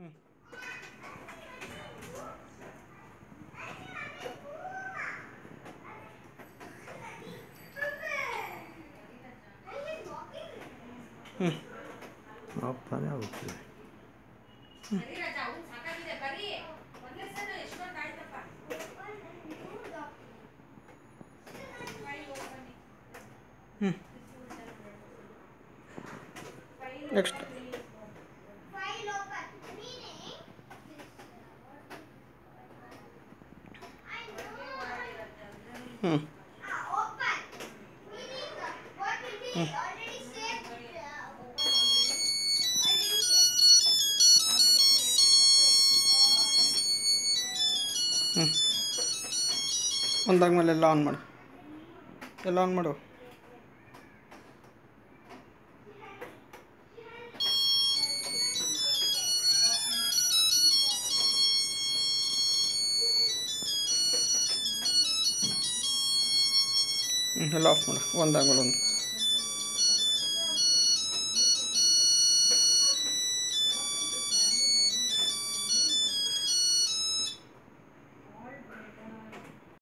Of ತಾನೇ ಆಗುತ್ತದೆ next File open. Meaning. I know. ಹ್ಞೂ Ah, open. Meaning uh, what will be already saved. Uh, already saved. ಹ್ಞೂ ಒಂದಾದ್ಮೇಲೆ ಎಲ್ಲ on ಮಾಡು ಎಲ್ಲ ಆನ್ ಮಾಡು ಹ್ಞೂ ಎಲ್ಲ ಆಫ್ ಮಾಡು ಒಂದಾದ್ಮೇಲೆ ಒಂದು